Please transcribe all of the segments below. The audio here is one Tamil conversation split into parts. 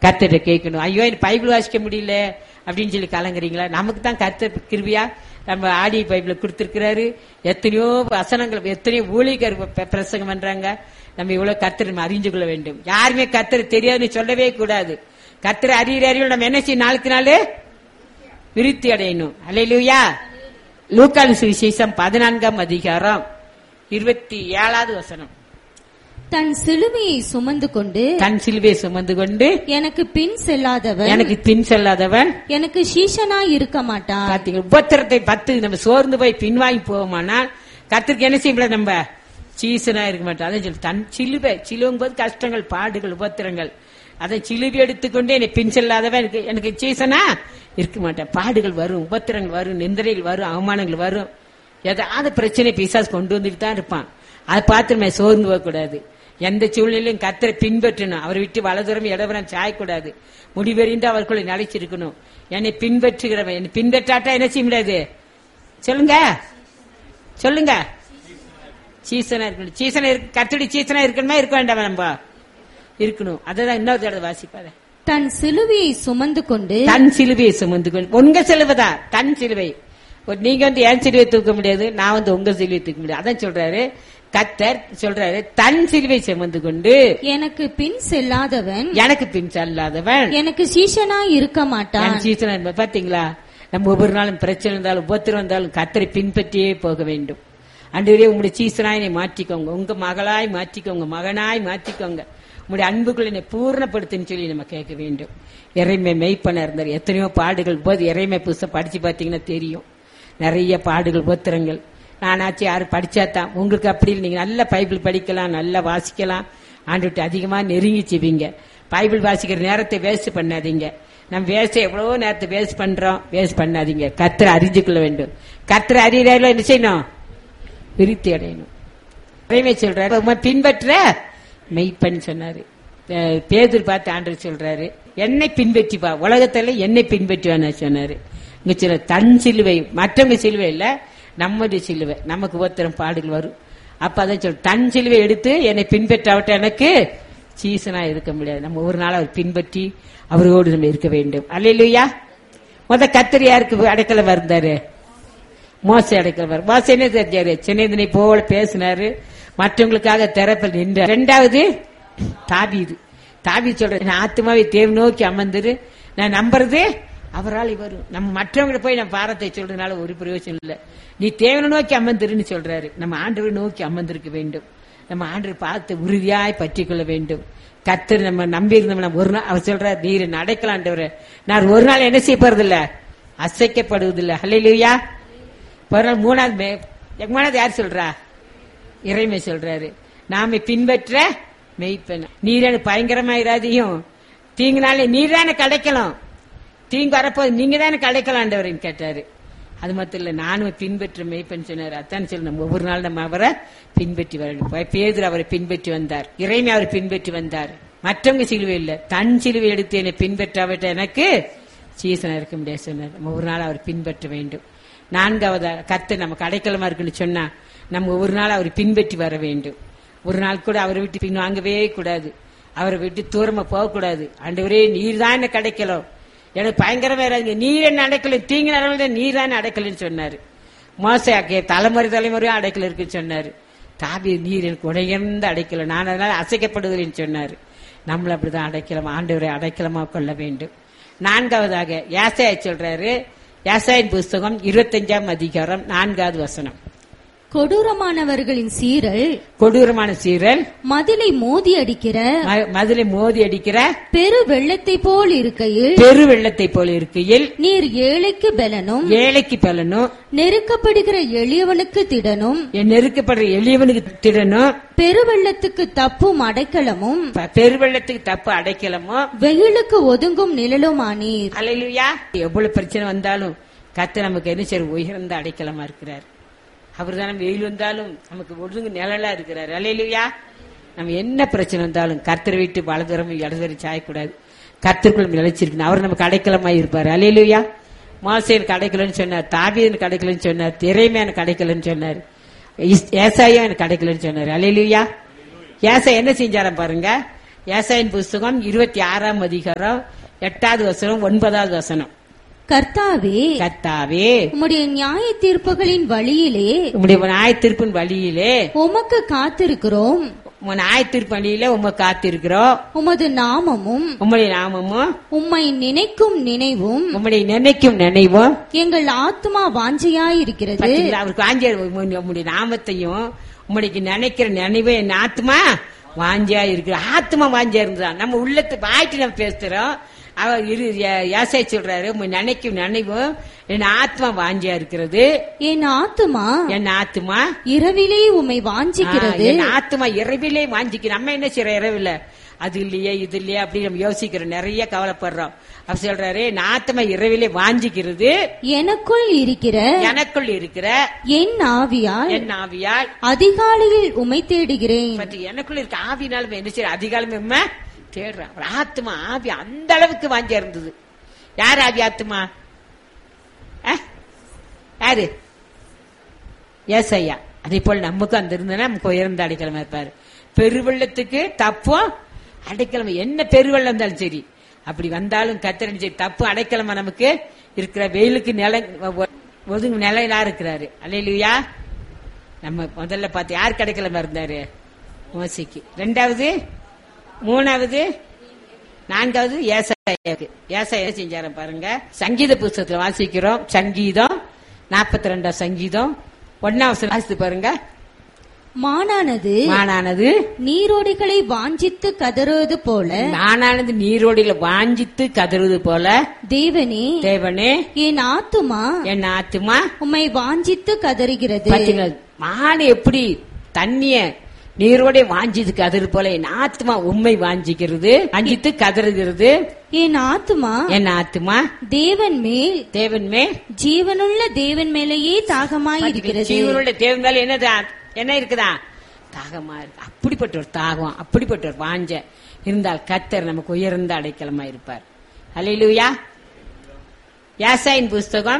கர்த்தர்கிட்ட கேட்கணும் ஐயோ எனக்கு பைபிள் வாசிக்க முடியல அப்படின்னு சொல்லி கலங்குறீங்களா நமக்கு தான் கர்த்தர் கிருபியா நம்ம ஆடி பைபிள கொடுத்திருக்கிறாரு எத்தனையோ வசனங்கள் எத்தனையோ ஊழிகர் ப- பிரசங்கம் பண்றாங்க நம்ம இவ்வளவு கர்த்தர் நம்ம அறிஞ்சு கொள்ள வேண்டும் யாருமே கர்த்தர் தெரியாதுன்னு சொல்லவே கூடாது கர்த்தர் அறிகிற அறிவில் நம்ம என்ன செய்யணும் நாளுக்கு நாள் விருத்தி அடையணும் அல்லையா லூக்கால் சுவிசேஷம் பதினான்காம் அதிகாரம் இருபத்தி ஏழாவது வசனம் தன் சிலுவையை சுமந்து கொண்டு தன் சிலுவை சுமந்து கொண்டு எனக்கு பின் செல்லாதவன் எனக்கு பின் செல்லாதவன் எனக்கு சீஷனா இருக்க மாட்டான் பாத்தீங்க உபத்திரத்தை பத்து நம்ம சோர்ந்து போய் பின்வாங்கி போவோமானால் கத்திரிக்கு என்ன செய்யல நம்ம சீசனா இருக்க மாட்டோம் அதான் சொல்லு தன் சிலுவை சிலுவும் போது கஷ்டங்கள் பாடுகள் உபத்திரங்கள் அதை சிலுவை எடுத்துக்கொண்டு என்னை பின் செல்லாதவன் எனக்கு எனக்கு சீசனா இருக்க மாட்டேன் பாடுகள் வரும் உபத்திரங்கள் வரும் நிந்தனைகள் வரும் அவமானங்கள் வரும் ஏதாவது பிரச்சனை பிசாசு கொண்டு வந்துட்டு தான் இருப்பான் அதை பார்த்து நம்ம சோர்ந்து போகக்கூடாது எந்த சூழ்நிலையும் கத்தரை பின்பற்றணும் அவரை விட்டு வலதுரம் இடவரம் சாயக்கூடாது முடிவெறிந்து அவர்களை நிலைச்சிருக்கணும் என்னை பின்பற்றுகிறவன் என்னை பின்பற்றாட்டா என்ன செய்ய முடியாது சொல்லுங்க சொல்லுங்க சீசனா இருக்கணும் சீசனா இருக்கு கத்தடி சீசனா இருக்கணுமா இருக்க வேண்டாமா நம்ம இருக்கணும் அததான் இன்னொரு தடவை வாசிப்பாரு தன் சிலுவையை சுமந்து கொண்டு தன் சிலுவையை சுமந்து கொண்டு உங்க சிலுவைதான் தன் சிலுவை ஒரு நீங்க வந்து என் சிலுவையை தூக்க முடியாது நான் வந்து உங்க சிலுவையை தூக்க முடியாது அதான் சொல்றாரு கத்தர் சொல்றாரு தன் சிலுவை சுமந்து கொண்டு எனக்கு பின் செல்லாதவன் எனக்கு பின் செல்லாதவன் எனக்கு சீஷனா இருக்க மாட்டான் என் சீசனா இருப்ப- பாத்தீங்களா நம்ம ஒவ்வொரு நாளும் பிரச்சனை இருந்தாலும் உபத்திரம் இருந்தாலும் கத்தரை பின்பற்றியே போக வேண்டும் அன்றுவரே உங்களுடைய சீசனாய் என்னை மாற்றிக்கோங்க உங்க மகளாய் மாற்றிக்கோங்க மகனாய் மாற்றிக்கோங்க உங்களுடைய அன்புக்குள்ள என்னை பூர்ணப்படுத்துன்னு சொல்லி நம்ம கேட்க வேண்டும் இறைமை மெய்ப்பன இருந்தார் எத்தனையோ பாடுகள் போது இறைமை புதுசை படிச்சு பார்த்தீங்கன்னா தெரியும் நிறைய பாடுகள் உபத்திரங்கள் நானாச்சு யாரு படிச்சாதான் உங்களுக்கு அப்படி இல்லை. நீங்க நல்ல பைபிள் படிக்கலாம் நல்லா வாசிக்கலாம் ஆண்டுட்டு அதிகமா நெருங்கி செவீங்க பைபிள் வாசிக்கிற நேரத்தை வேஸ்ட் பண்ணாதீங்க நம்ம வேஸ்ட் எவ்வளவோ நேரத்தை வேஸ்ட் பண்றோம் வேஸ்ட் பண்ணாதீங்க கத்திர அறிஞ்சு கொள்ள வேண்டும் கத்திர அறியல என்ன செய்யணும் விருத்தி அடையணும் இறைமை சொல்றாரு உம்மை பின்பற்ற மெய்ப்பன் சொன்னாரு அஹ் பேதுரு பார்த்து ஆண்டவர் சொல்றாரு என்னை பின்பற்றி பா உலகத்துல என்னை பின்பற்றி வான்னு சொன்னாரு இங்க சில தன் சிலுவை மற்றவங்க சிலுவை இல்ல நம்முடைய சிலுவை நமக்கு ஒருத்தரம் பாடுகள் வரும் அப்ப அதான் சொல் தன் சிலுவை எடுத்து என்னை பின்பற்றாவிட்ட எனக்கு சீசனா இருக்க முடியாது நம்ம ஒரு நாள் அவர் பின்பற்றி அவரோடு நம்ம இருக்க வேண்டும் அல்லையா முத கத்திரி யாருக்கு அடைக்கலம் இருந்தாரு மோச அடைக்கலவர் மோச என்ன செஞ்சாரு சின்னதனை போல பேசினாரு மற்றவங்களுக்காக திறப்பில் நின்றார் ரெண்டாவது தாபீது தாபி சொல்ற நான் ஆத்மாவை தேவ நோக்கி அமர்ந்துரு நான் நம்புறது அவரால் வரும் நம்ம மற்றவங்களை போய் நம்ம பாரத்தை சொல்றதுனால ஒரு பிரயோஜனம் இல்லை நீ தேவனை நோக்கி அமர்ந்துருன்னு சொல்றாரு நம்ம ஆண்டவரை நோக்கி அமர்ந்திருக்க வேண்டும் நம்ம ஆண்டவர் பார்த்து உறுதியாய் பற்றிக்கொள்ள வேண்டும் கத்தர் நம்ம நம்பி இருந்தோம் நம்ம ஒரு நாள் அவர் சொல்றாரு நீர் நடக்கலான்றவர் நான் ஒரு நாள் என்ன செய்ய போறதில்ல அசைக்கப்படுவதில்லை ஹல்லேலூயா ஒரு நாள் மூணாவது மே- மூணாவது யார் சொல்றா இறைமை சொல்றாரு நாம பின்பற்ற மெய்ப்பெண் நீரான பயங்கரமாயிராதையும் தீங்குனாலே நீர் தானே கிடைக்கலாம் தீங்கு வரப்போது நீங்க தானே கிடைக்கலாண்டவரின்னு கேட்டாரு அது மட்டும் இல்ல நானும் பின்பற்ற மெய்ப்பெண் சொன்னார் அத்தான் சொல்லி நம்ம ஒவ்வொரு நாள் நம்ம அவரை பின்பற்றி வரணும் பேதர் அவரை பின்பற்றி வந்தார் இறைமை அவரை பின்பற்றி வந்தார் மற்றவங்க சிலுவை இல்ல தன் சிலுவை எடுத்து என்னை பின்பற்றாவிட்ட எனக்கு சீசனா இருக்க முடியாது சொன்னார் நம்ம ஒரு நாள் அவர் பின்பற்ற வேண்டும் நான்காவது கர்த்தர் நமக்கு அடைக்கலமா இருக்குன்னு சொன்னா நம்ம ஒரு நாள் அவரை பின்பற்றி வர வேண்டும் ஒரு நாள் கூட அவரை விட்டு பின் வாங்கவே கூடாது அவரை விட்டு தூரமா போகக்கூடாது ஆண்டவரே நீர் தான் என்ன கிடைக்கலாம் எனக்கு பயங்கரமா இறாங்க நீர் என்ன அடைக்கல தீங்கு நடவடிக்கை நீர் தான் அடைக்கலன்னு சொன்னாரு மோசையாக்கே தலைமுறை தலைமுறையும் அடைக்கல இருக்குன்னு சொன்னாரு தாபி நீர் எனக்கு உடையர்ந்த அடைக்கல நான் அதனால அசைக்கப்படுகிறேன்னு சொன்னாரு நம்மள அப்படிதான் அடைக்கலாம் ஆண்டவரை அடைக்கலமா கொள்ள வேண்டும் நான்காவதாக யாசையா சொல்றாரு யாசாயின் புஸ்தகம் இருபத்தஞ்சாம் அதிகாரம் நான்காவது வசனம் கொடூரமானவர்களின் சீரல் கொடூரமான சீரல் மதிலை மோதி அடிக்கிற ம- மதுளை மோதி அடிக்கிற பெரு வெள்ளத்தை போல் இருக்கையில் பெரு வெள்ளத்தை போல இருக்கையில் நீர் ஏழைக்கு பலனும் ஏழைக்கு பலனும் நெருக்கப்படுகிற எளியவனுக்கு திடனும் என் நெருக்கப்படுற எளியவனுக்கு திடனும் பெருவெள்ளத்துக்கு தப்பும் அடைக்கலமும் ப- பெருவெள்ளத்துக்கு தப்பு அடைக்கலமோ வெயிலுக்கு ஒதுங்கும் நிழலுமானீர் அலையிலுயா எவ்வளவு பிரச்சனை வந்தாலும் கத்து நமக்கு என்ன செய்ய உயர்ந்த அடைக்கலமா இருக்கிறார் அவர் தான் வெயில் வந்தாலும் நமக்கு ஒழுங்கு நிழலா இருக்கிறார் அலையிலுயா நம்ம என்ன பிரச்சனை வந்தாலும் கர்த்தரை விட்டு வலதுரம் இடதுரை சாயக்கூடாது கர்த்தருக்குள்ள நிலைச்சிருக்கணும் அவர் நமக்கு அடைக்கலமா இருப்பார் அலையிலுயா மோசையனுக்கு அடைக்கலன்னு சொன்னார் தாபியனுக்கு அடைக்கலன்னு சொன்னார் திரைமை எனக்கு அடைக்கலன்னு சொன்னார் இஸ்- ஏசாயா எனக்கு அடைக்கலன்னு சொன்னார் அலையிலுயா ஏசா என்ன செஞ்சாராம் பாருங்க ஏசாயின் புஸ்தகம் இருபத்தி ஆறாம் அதிகாரம் எட்டாவது வசனம் ஒன்பதாவது வசனம் கர்த்தாவே கத்தாவே உம்முடைய நியாய தீர்ப்புகளின் வழியிலே உம்முடைய நியாயத்திற்பின் வழியிலே உமக்கு காத்திருக்கிறோம் உன் நியாயத்திற்பு வழியிலே உம்மை காத்திருக்கிறோம் உமது நாமமும் உம்முடைய நாமமும் உம்மை நினைக்கும் நினைவும் உம்முடைய நினைக்கும் நினைவும் எங்கள் ஆத்மா வாஞ்சையாயிருக்கிறது பாத்தீங்களா, அவருக்கு வாஞ்சியா உம்முடைய நாமத்தையும் உம்முடைய நினைக்கிற நினைவே என் ஆத்மா வாஞ்சியா இருக்கு ஆத்மா வாஞ்சியா இருந்துதான் நம்ம உள்ளத்து வாய்ட்டு நம்ம பேசுறோம் அவர் இரு யாசை சொல்றாரு உம்மை நினைக்கும் நினைவும் என் ஆத்மா வாஞ்சியா இருக்கிறது என் ஆத்துமா என் ஆத்மா இரவிலே உம்மை ஆ, வாஞ்சிக்கிறது என் ஆத்மா இரவிலே வாஞ்சிக்கு நம்ம என்ன செய்யறோம் இரவில அது இல்லையே இது இல்லையே அப்படி நம்ம யோசிக்கிறோம் நிறைய கவலைப்படுறோம் அவர் சொல்றாரு என் ஆத்மா இரவிலே வாஞ்சிக்கிறது எனக்குள் இருக்கிற எனக்குள் இருக்கிற என் ஆவியால் என் ஆவியால் அதிகாலையில் உம்மை தேடுகிறேன் பட் எனக்குள்ள இருக்க ஆவினாலும் என்ன செய்ய அதிகாலம் என்ன தேடுறான் ஒரு ஆத்மா ஆவி அந்த அளவுக்கு வாஞ்சியா இருந்தது யார் ஆவி ஆத்மா அஹ்? யாரு எஸ் ஐயா அதே போல் நமக்கும் அந்த இருந்தனா நமக்கு உயர்ந்த அடைக்கலமா இருப்பாரு பெருவெள்ளத்துக்கு தப்பும் அடைக்கலம் என்ன பெருவெள்ளம் இருந்தாலும் சரி அப்படி வந்தாலும் கத்திரன் சரி தப்பு அடைக்கலமா நமக்கு இருக்கிற வெயிலுக்கு நில ஒதுங்கு நிலையிலா இருக்கிறாரு அல்லையா நம்ம முதல்ல பார்த்து யார் கிடைக்கலமா இருந்தாரு மோசிக்கு ரெண்டாவது மூணாவது நான்காவது ஏசாயாவுக்கு ஏசாயா செஞ்சார பாருங்க சங்கீத புஸ்தகத்துல வாசிக்கிறோம் சங்கீதம் நாற்பத்தி ரெண்டாம் சங்கீதம் ஒன்னாவது வாசித்து பாருங்க மானானது மானானது நீரோடைகளை வாஞ்சித்து கதறுவது போல நானானது நீரோடியில வாஞ்சித்து கதறுவது போல தேவனே தேவனே என் ஆத்துமா என் ஆத்துமா உம்மை வாஞ்சித்து கதறுகிறது பாத்தீங்களா மான் எப்படி தண்ணிய நீரோட வாஞ்சிது கதறு போல என் ஆத்மா உண்மை வாஞ்சிக்கிறது வாஞ்சித்து கதறுகிறது என் ஆத்துமா என் ஆத்மா தேவன் மேல் தேவன் மே ஜீவனுள்ள தேவன் மேலேயே தாகமாய் இருக்கிறது ஜீவனுள்ள தேவன் மேல என்ன தா- என்ன இருக்குதா தாகமா இருக்கு அப்படிப்பட்ட ஒரு தாகம் அப்படிப்பட்ட ஒரு வாஞ்ச இருந்தால் கத்தர் நமக்கு உயர்ந்த அடைக்கலமா இருப்பார் அல்லேலூயா யாசாயின் புஸ்தகம்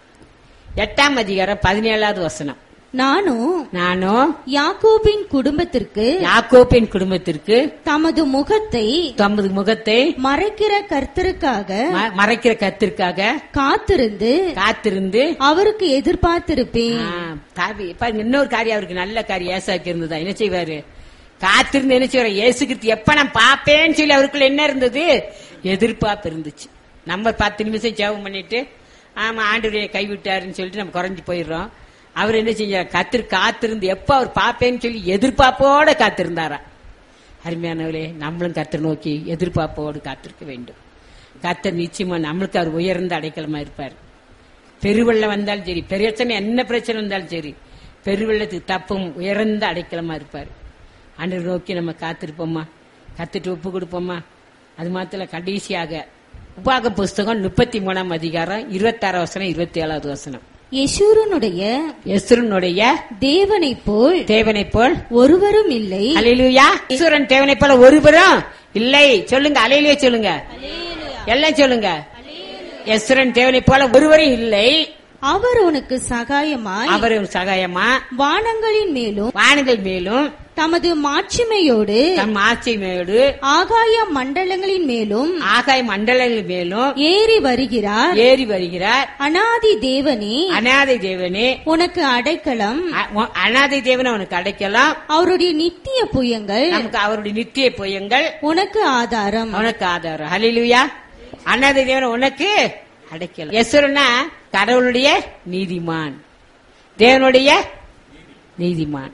எட்டாம் அதிகாரம் பதினேழாவது வசனம் நானும் நானும் யாக்கோபின் குடும்பத்திற்கு யாக்கோப்பின் குடும்பத்திற்கு தமது முகத்தை தமது முகத்தை மறைக்கிற கர்த்தருக்காக ம- மறைக்கிற கத்திற்காக காத்திருந்து காத்திருந்து அவருக்கு எதிர்பார்த்திருப்பேன் ஆ, தாவி பாருங்க இன்னொரு காரியம் அவருக்கு நல்ல காரியம் ஏசாக்கு இருந்ததா என்ன செய்வாரு காத்திருந்து என்ன செய்வாரு ஏசு கிறிஸ்து எப்ப நான் பாப்பேன்னு சொல்லி அவருக்குள்ள என்ன இருந்தது எதிர்பார்ப்பு இருந்துச்சு நம்ம பத்து நிமிஷம் ஜெபம் பண்ணிட்டு ஆமா ஆண்டவரைய கைவிட்டாருன்னு சொல்லிட்டு நம்ம குறைஞ்சு போயிடுறோம் அவர் என்ன செஞ்சார் கத்திரு காத்திருந்து எப்ப அவர் பாப்பேன்னு சொல்லி எதிர்பார்ப்போட காத்திருந்தாரா அருமையானவர்களே நம்மளும் கத்தர் நோக்கி எதிர்பார்ப்போடு காத்திருக்க வேண்டும் கத்தர் நிச்சயமா நம்மளுக்கு அவர் உயர்ந்த அடைக்கலமா இருப்பார் பெருவெள்ளம் வந்தாலும் சரி பிரச்சனை என்ன பிரச்சனை வந்தாலும் சரி பெருவெள்ளத்துக்கு தப்பும் உயர்ந்த அடைக்கலமா இருப்பார் ஆண்டவர் நோக்கி நம்ம காத்திருப்போமா கத்துட்டு ஒப்பு கொடுப்போமா அது மாத்திரம் கடைசியாக உபாக புஸ்தகம் முப்பத்தி மூணாம் அதிகாரம் இருபத்தாறு வசனம் இருபத்தி ஏழாவது வசனம் யெஷூரனுடைய எஸ்ருனுடைய தேவனைப் போல் தேவனைப் போல் ஒருவரும் இல்லை அலையிலுயா ஈஸ்வரன் தேவனைப் போல ஒருவரும் இல்லை சொல்லுங்க அலையிலே சொல்லுங்க எல்லாம் சொல்லுங்க எஸ்வரன் தேவனைப் போல ஒருவரும் இல்லை அவர் உனக்கு சகாயமாய் அவர் சகாயமா வானங்களின் மேலும் வானங்கள் மேலும் தமது மாட்சிமையோடு தம் ஆட்சிமையோடு ஆகாய மண்டலங்களின் மேலும் ஆகாய மண்டலங்கள் மேலும் ஏறி வருகிறார் ஏறி வருகிறார் அனாதி தேவனே அனாதை தேவனே உனக்கு அடைக்கலம் அ- உன் அனாதை தேவனை உனக்கு அடைக்கலாம் அவருடைய நித்திய புயங்கள் நமக்கு அவருடைய நித்திய பொய்யங்கள் உனக்கு ஆதாரம் உனக்கு ஆதாரம் ஹலிலுயா அனாதை தேவனை உனக்கு அடைக்கலாம் எஸ்வரனா கடவுளுடைய நீதிமான் தேவனுடைய நீதிமான்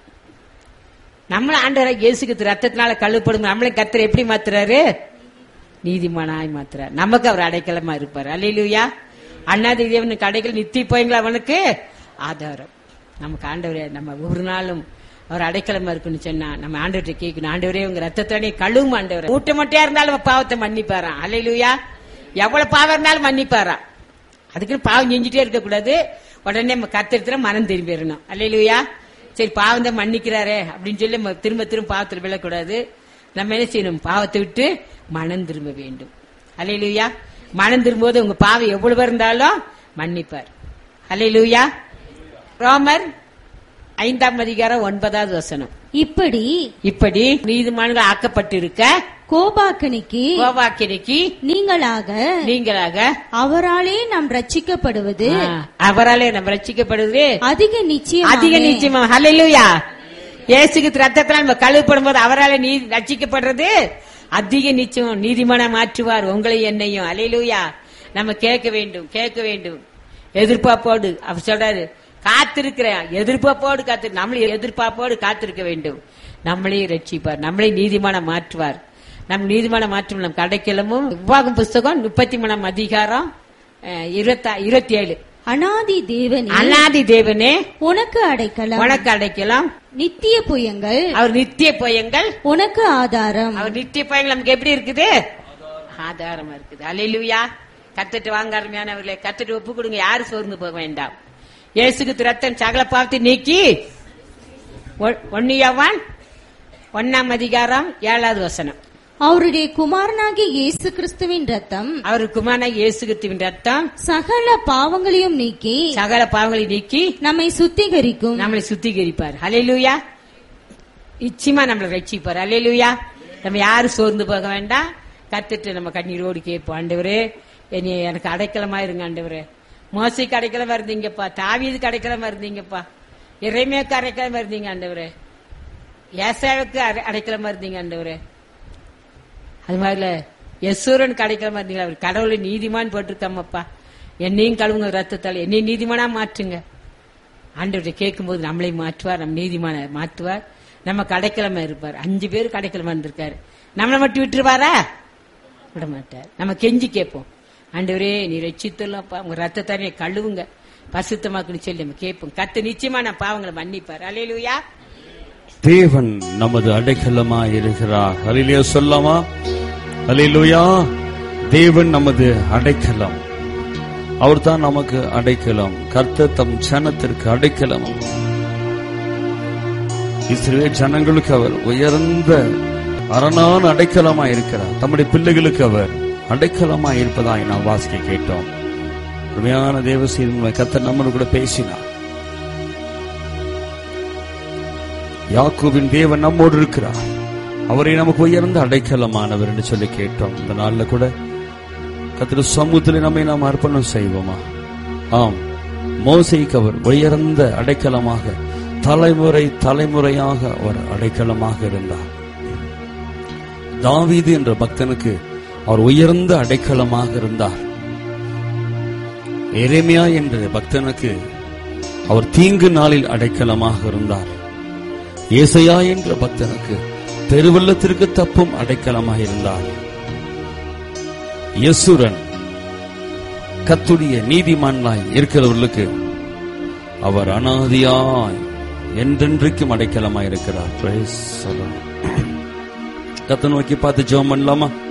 நம்மள ஆண்டவராக இயேசுக்கு ரத்தத்தினால கழுப்படும் நம்மளை கத்தர் எப்படி மாத்துறாரு நீதிமானாய் மாத்துறார் நமக்கு அவர் அடைக்கலமா இருப்பார் அல்லையிலுயா அண்ணாதி தேவனுக்கு அடைக்கல நித்தி போயங்களா அவனுக்கு ஆதாரம் நமக்கு ஆண்டவரே நம்ம ஒவ்வொரு நாளும் அவர் அடைக்கலமா இருக்குன்னு சொன்னா நம்ம ஆண்டவர்கிட்ட கேட்கணும் ஆண்டவரே உங்க ரத்தத்தோடய கழுவும் ஆண்டவர் மூட்டை மூட்டையா இருந்தாலும் அவன் பாவத்தை மன்னிப்பாராம் அல்லையிலுயா எவ்வளவு பாவம் இருந்தாலும் மன்னிப்பாராம் அதுக்குன்னு பாவம் செஞ்சுட்டே இருக்க கூடாது உடனே நம்ம கத்திரத்துல மனம் திரும்பிடணும் அல்லையிலுயா சரி பாவம் தான் மன்னிக்கிறாரே அப்படின்னு சொல்லி நம்ம திரும்ப திரும்ப பாவத்தில் விழக்கூடாது நம்ம என்ன செய்யணும் பாவத்தை விட்டு மனம் திரும்ப வேண்டும் அல்லையிலுயா மனம் திரும்பும்போது உங்க பாவம் எவ்வளவு இருந்தாலும் மன்னிப்பார் அல்லையிலுயா ரோமர் ஐந்தாம் அதிகாரம் ஒன்பதாவது வசனம் இப்படி இப்படி நீதிமான்கள் ஆக்கப்பட்டிருக்க கோபாக்கனிக்கு கோவாக்கினைக்கு நீங்களாக நீங்களாக அவராலே நாம் ரட்சிக்கப்படுவது ஆ, அவராலே நம்ம ரட்சிக்கப்படுவது அதிக நிச்சயம் அதிக நிச்சயமா ஹalleluya இயேசுக்கு ரத்தத்தால் நம்ம கழுவப்படும் போது அவரால் நீ ரட்சிக்கப்படுறது அதிக நிச்சயம் நீதிமான மாற்றுவார் உங்களை என்னையும் ஹalleluya நம்ம கேட்க வேண்டும் கேட்க வேண்டும் எதிர்பார்ப்போடு அவர் சொல்றாரு காத்திருக்கிறேன் எதிர்பார்ப்போடு காத்து நம்மளை எதிர்பார்ப்போடு காத்திருக்க வேண்டும் நம்மளையும் ரட்சிப்பார் நம்மளை நீதிமான மாற்றுவார் நம் நீதிமான மாற்றும் நம் கடைக்கிழமும் உபாகம் புஸ்தகம் முப்பத்தி மூணாம் அதிகாரம் அஹ், இருபத்தா இருபத்தி ஏழு அனாதி தேவனே அநாதி தேவனே உனக்கு அடைக்கலம் உனக்கு அடைக்கலாம் நித்திய புயங்கள் அவர் நித்திய பயங்கள் உனக்கு ஆதாரம் அவர் நித்திய பயங்கள் நமக்கு எப்படி இருக்குது ஆதாரமா இருக்குது அலையிலுயா கத்துட்டு வாங்க அருமையானவர்களே கத்துட்டு ஒப்பு கொடுங்க யாரு சோர்ந்து போக வேண்டாம் இயேசுக்கு ரத்தம் சகல பாவத்தை நீக்கி ஒ- ஒன்னியவான் ஒன்னாம் அதிகாரம் ஏழாவது வசனம் அவருடைய குமாரனாகிய இயேசு கிறிஸ்துவின் ரத்தம் அவர் குமாரன இயேசுகித்துவின் ரத்தம் சகல பாவங்களையும் நீக்கி சகல பாவங்களை நீக்கி நம்மை சுத்திகரிக்கும் நம்மளை சுத்திகரிப்பார் ஹalleluya நிச்சயமா நம்மளை ரட்சிப்பார் ஹalleluya நம்ம யாரும் சோர்ந்து போக வேண்டாம் கத்துட்டு நம்ம கண்ணீரோடு கேட்போம் ஆண்டவரே என்னை எனக்கு அடைக்கலமா இருங்க ஆண்டவரே மோசைக்கு அடைக்கலமா இருந்தீங்கப்பா தாவீதுக்கு அடைக்கலமா இருந்தீங்கப்பா இறைமைக்கு அடைக்கலமா இருந்தீங்க ஆண்டவரே ஏசாவுக்கு அடை- அடைக்கலமா இருந்தீங்க ஆண்டவரே அது மாதிரில யசூரன் கிடைக்காம இருந்தீங்களா அவர் கடவுளை நீதிமான் போட்டிருக்காமப்பா என்னையும் கழுவுங்க ரத்தத்தால் என்னையும் நீதிமானா மாற்றுங்க ஆண்டவரை கேட்கும்போது நம்மளை மாற்றுவார் நம்ம நீதிமான மாற்றுவார் நம்ம கடைக்கிழமை இருப்பார் அஞ்சு பேர் கடைக்கிழமை இருந்திருக்காரு நம்மளை மட்டும் விட்டுருவாரா விட மாட்டார் நம்ம கெஞ்சி கேட்போம் ஆண்டவரே நீ ரட்சித்துள்ளப்பா உங்க ரத்தத்தானே கழுவுங்க பசுத்தமாக்குன்னு சொல்லி நம்ம கேட்போம் கத்து நிச்சயமா நான் பாவங்களை மன்னிப்பார் அலையிலுயா தேவன் நமது அடைக்கலமாய் இருக்கிறார் ஹalleluya சொல்லாமா ஹalleluya தேவன் நமது அடைக்கலம் அவர்தான் நமக்கு அடைக்கலம் கர்த்தர் தம் ஜனத்திற்கு அடைக்கலம் இஸ்ரவேல் ஜனங்களுக்கு அவர் உயர்ந்த அரணான அடைக்கலமாய் இருக்கிறார் தம்முடைய பிள்ளைகளுக்கு அவர் அடைக்கலமாய் இருப்பதாய் நாம் வாசிக்க கேட்டோம் உண்மையான தேவ செய்தி கர்த்தர் நம்மளோட கூட பேசினார் யாக்கோபின் தேவன் நம்மோடு இருக்கிறார் அவரை நமக்கு உயர்ந்த அடைக்கலமானவர் என்று சொல்லி கேட்டோம் இந்த நாள்ல கூட கத்திர சமூகத்தில் நம்மை நாம் அர்ப்பணம் செய்வோமா ஆம் மோசைக்கு அவர் உயர்ந்த அடைக்கலமாக தலைமுறை தலைமுறையாக அவர் அடைக்கலமாக இருந்தார் தாவீது என்ற பக்தனுக்கு அவர் உயர்ந்த அடைக்கலமாக இருந்தார் எரேமியா என்ற பக்தனுக்கு அவர் தீங்கு நாளில் அடைக்கலமாக இருந்தார் ஏசையா என்ற பக்தனுக்கு பெருவெள்ளத்திற்கு தப்பும் அடைக்கலமாக இருந்தார் யசுரன் கத்துடைய நீதிமான்லாய் இருக்கிறவர்களுக்கு அவர் அனாதியாய் என்றென்றைக்கும் அடைக்கலமாய் இருக்கிறார் Praise the Lord. கத்தை நோக்கி பார்த்து ஜெபம் பண்ணலாமா